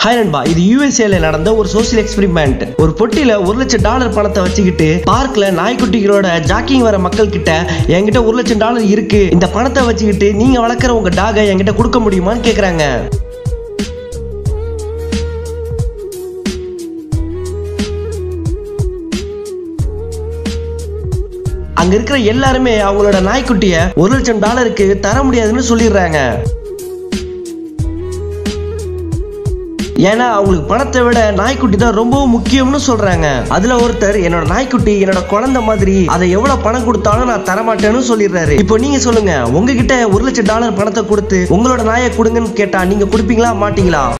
hi நண்பா இது யூஎஸ்ஏல நடந்த ஒரு சோசியல் எக்ஸ்பெரிமெண்ட் ஒரு பொட்டியில ஒரு லட்சம் டாலர் பணத்தை வச்சுக்கிட்டு பார்க்ல நாய்க்குட்டிகளோட ஜாக்கிங் வர மக்கள் கிட்ட என்கிட்ட ஒரு லட்சம் டாலர் இருக்கு இந்த பணத்தை வச்சுக்கிட்டு நீங்க வளர்க்குற உங்க டாகை என்கிட்ட கொடுக்க முடியுமான்னு கேக்குறாங்க அங்க இருக்கிற எல்லாருமே அவங்களோட நாய்க்குட்டிய ஒரு லட்சம் டாலருக்கு தர முடியாதுன்னு சொல்லிடுறாங்க ஏன்னா அவங்களுக்கு பணத்தை விட நாய்க்குட்டி தான் ரொம்பவும் முக்கியம்னு சொல்றாங்க அதுல ஒருத்தர் என்னோட நாய்க்குட்டி என்னோட குழந்தை மாதிரி அதை எவ்வளவு பணம் கொடுத்தாலும் நான் தரமாட்டேன்னு சொல்லிடுறாரு இப்போ நீங்க சொல்லுங்க உங்ககிட்ட ஒரு லட்சம் டாலர் பணத்தை கொடுத்து உங்களோட நாயை கொடுங்கன்னு கேட்டா நீங்க கொடுப்பீங்களா மாட்டீங்களா